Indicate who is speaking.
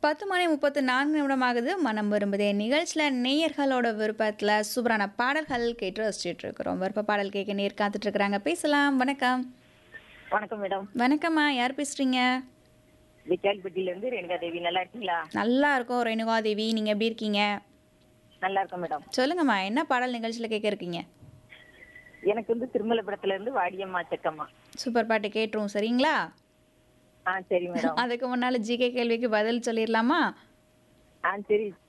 Speaker 1: பத்து மணி முப்பத்து நான்கு நிமிடம் ஆகுது மனம் விரும்புதே நிகழ்ச்சியில் நேயர்களோட விருப்பத்தில் சூப்பரான பாடல்கள் கேட்டு ரசிச்சுட்டு இருக்கிறோம் விருப்ப பாடல் கேட்க நேர் காத்துட்டு இருக்கிறாங்க பேசலாம் வணக்கம்
Speaker 2: வணக்கம் மேடம்
Speaker 1: வணக்கம்மா யார் பேசுறீங்க
Speaker 2: விக்கால்பட்டியில இருந்து ரேணுகா தேவி நல்லா இருக்கீங்களா
Speaker 1: நல்லா இருக்கோம் ரேணுகா தேவி நீங்கள் எப்படி இருக்கீங்க
Speaker 2: நல்லா இருக்கேன் மேடம்
Speaker 1: சொல்லுங்கம்மா என்ன பாடல் நிகழ்ச்சியில் கேட்க இருக்கீங்க
Speaker 2: எனக்கு வந்து திருமலபுரத்துல இருந்து வாடியம்மா செக்கம்மா
Speaker 1: சூப்பர் பாட்டு கேட்டுரும் சரிங்களா
Speaker 2: ஆ சரி மேடம்
Speaker 1: அதுக்கு முன்னால் ஜிகே கேள்விக்கு பதில் சொல்லிடலாமா
Speaker 2: ஆ சரி